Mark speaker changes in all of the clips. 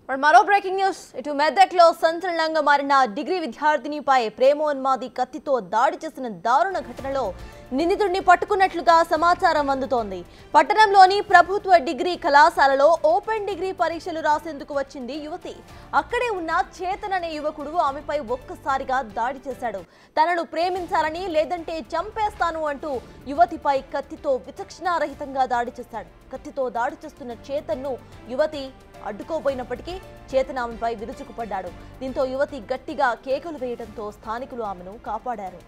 Speaker 1: మరి మరో breaking news ఇటు మెదక్లో సంచలనంగా మారిన డిగ్రీ విద్యార్థినిపై ప్రేమోన్మాది కత్తితో దాడి చేసిన దారుణ ఘటనలో నిందితుడిని పట్టుకున్నట్లుగా సమాచారం అందుతోంది పట్టణంలోని ప్రభుత్వ డిగ్రీ కళాశాలలో ఓపెన్ డిగ్రీ పరీక్షలు రాసేందుకు వచ్చింది యువతి అక్కడే ఉన్న చేతన్ అనే యువకుడు ఆమెపై ఒక్కసారిగా దాడి చేశాడు తనను ప్రేమించాలని లేదంటే చంపేస్తాను అంటూ యువతిపై కత్తితో విచక్షణారహితంగా దాడి చేశాడు కత్తితో దాడి చేస్తున్న చేతన్ను యువతి అడ్డుకోబోయినప్పటికీ చేతన్ ఆమెపై విరుచుకుపడ్డాడు దీంతో యువతి గట్టిగా కేకలు వేయడంతో స్థానికులు ఆమెను కాపాడారు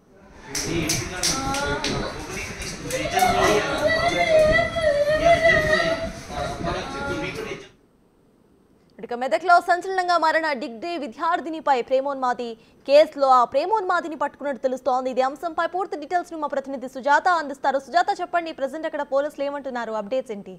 Speaker 1: ఇక మెదక్లో సంచలనంగా మారిన డిగ్రీ విద్యార్థినిపై ప్రేమోన్మాది కేసులో ఆ ప్రేమోన్మాదిని పట్టుకున్నట్టు తెలుస్తోంది ఇది అంశంపై పూర్తి డీటెయిల్స్ ను మా ప్రతినిధి సుజాత అందిస్తారు సుజాత చెప్పండి ప్రజెంట్ అక్కడ పోలీసులు ఏమంటున్నారు అప్డేట్స్ ఏంటి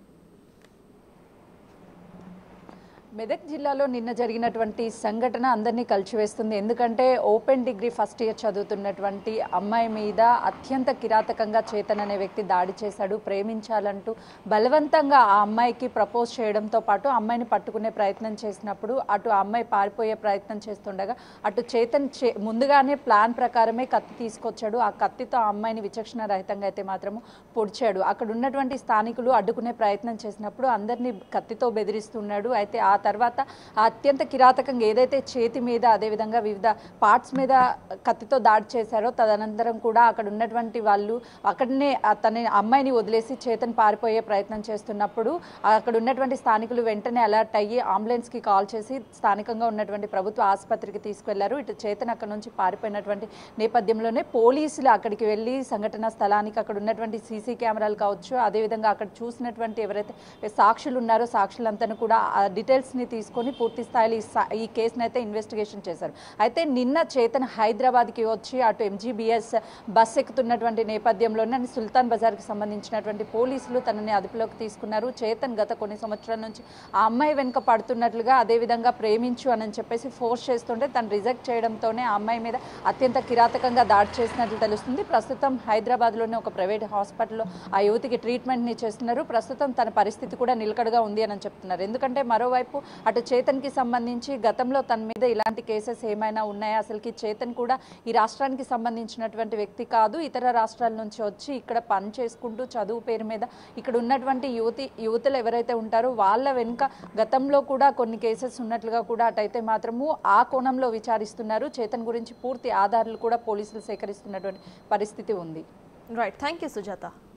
Speaker 2: మెదక్ జిల్లాలో నిన్న జరిగినటువంటి సంఘటన అందరినీ కలిచివేస్తుంది ఎందుకంటే ఓపెన్ డిగ్రీ ఫస్ట్ ఇయర్ చదువుతున్నటువంటి అమ్మాయి మీద అత్యంత కిరాతకంగా చేతన్ అనే వ్యక్తి దాడి చేశాడు ప్రేమించాలంటూ బలవంతంగా ఆ అమ్మాయికి ప్రపోజ్ చేయడంతో పాటు అమ్మాయిని పట్టుకునే ప్రయత్నం చేసినప్పుడు అటు ఆ అమ్మాయి పారిపోయే ప్రయత్నం చేస్తుండగా అటు చేతన్ చే ముందుగానే ప్లాన్ ప్రకారమే కత్తి తీసుకొచ్చాడు ఆ కత్తితో ఆ అమ్మాయిని విచక్షణ రహితంగా అయితే మాత్రము పొడిచాడు అక్కడ ఉన్నటువంటి స్థానికులు అడ్డుకునే ప్రయత్నం చేసినప్పుడు అందరినీ కత్తితో బెదిరిస్తున్నాడు అయితే ఆ తర్వాత ఆ అత్యంత కిరాతకంగా ఏదైతే చేతి మీద అదేవిధంగా వివిధ పార్ట్స్ మీద కత్తితో దాడి చేశారో తదనంతరం కూడా అక్కడ ఉన్నటువంటి వాళ్ళు అక్కడనే తన అమ్మాయిని వదిలేసి చేతన్ పారిపోయే ప్రయత్నం చేస్తున్నప్పుడు అక్కడ ఉన్నటువంటి స్థానికులు వెంటనే అలర్ట్ అయ్యి అంబులెన్స్కి కాల్ చేసి స్థానికంగా ఉన్నటువంటి ప్రభుత్వ ఆసుపత్రికి తీసుకెళ్లారు ఇటు చేతన్ అక్కడ నుంచి పారిపోయినటువంటి నేపథ్యంలోనే పోలీసులు అక్కడికి వెళ్ళి సంఘటన స్థలానికి అక్కడ ఉన్నటువంటి సీసీ కెమెరాలు కావచ్చు అదేవిధంగా అక్కడ చూసినటువంటి ఎవరైతే సాక్షులు ఉన్నారో సాక్షులంతా కూడా ఆ డీటెయిల్స్ని తీసుకొని పూర్తి స్థాయిలో ఈ సా- ఈ కేసుని అయితే ఇన్వెస్టిగేషన్ చేశారు అయితే నిన్న చేతన్ హైదరాబాద్కి వచ్చి అటు ఎంజీబీఎస్ బస్ ఎక్కుతున్నటువంటి నేపథ్యంలోనే సుల్తాన్ బజార్కి సంబంధించినటువంటి పోలీసులు తనని అదుపులోకి తీసుకున్నారు చేతన్ గత కొన్ని సంవత్సరాల నుంచి ఆ అమ్మాయి వెనుక పడుతున్నట్లుగా అదేవిధంగా ప్రేమించు అని చెప్పేసి ఫోర్స్ చేస్తుంటే తను రిజెక్ట్ చేయడంతోనే ఆ అమ్మాయి మీద అత్యంత కిరాతకంగా దాడి చేసినట్లు తెలుస్తుంది ప్రస్తుతం హైదరాబాద్లోని ఒక ప్రైవేట్ హాస్పిటల్లో ఆ యువతికి ట్రీట్మెంట్ని చేస్తున్నారు ప్రస్తుతం తన పరిస్థితి కూడా నిలకడగా ఉంది అని చెప్తున్నారు ఎందుకంటే మరోవైపు అటు చేతన్కి సంబంధించి గతంలో తన మీద ఇలాంటి కేసెస్ ఏమైనా ఉన్నాయా అసలుకి చేతన్ కూడా ఈ రాష్ట్రానికి సంబంధించినటువంటి వ్యక్తి కాదు ఇతర రాష్ట్రాల నుంచి వచ్చి ఇక్కడ పని చేసుకుంటూ చదువు పేరు మీద ఇక్కడ ఉన్నటువంటి యువతి యువతులు ఎవరైతే ఉంటారో వాళ్ళ వెనుక గతంలో కూడా కొన్ని కేసెస్ ఉన్నట్లుగా కూడా అటైతే మాత్రము ఆ కోణంలో విచారిస్తున్నారు చేతన్ గురించి పూర్తి ఆధారాలు కూడా పోలీసులు సేకరిస్తున్నటువంటి పరిస్థితి ఉంది
Speaker 1: రైట్ థ్యాంక్ యూ సుజాత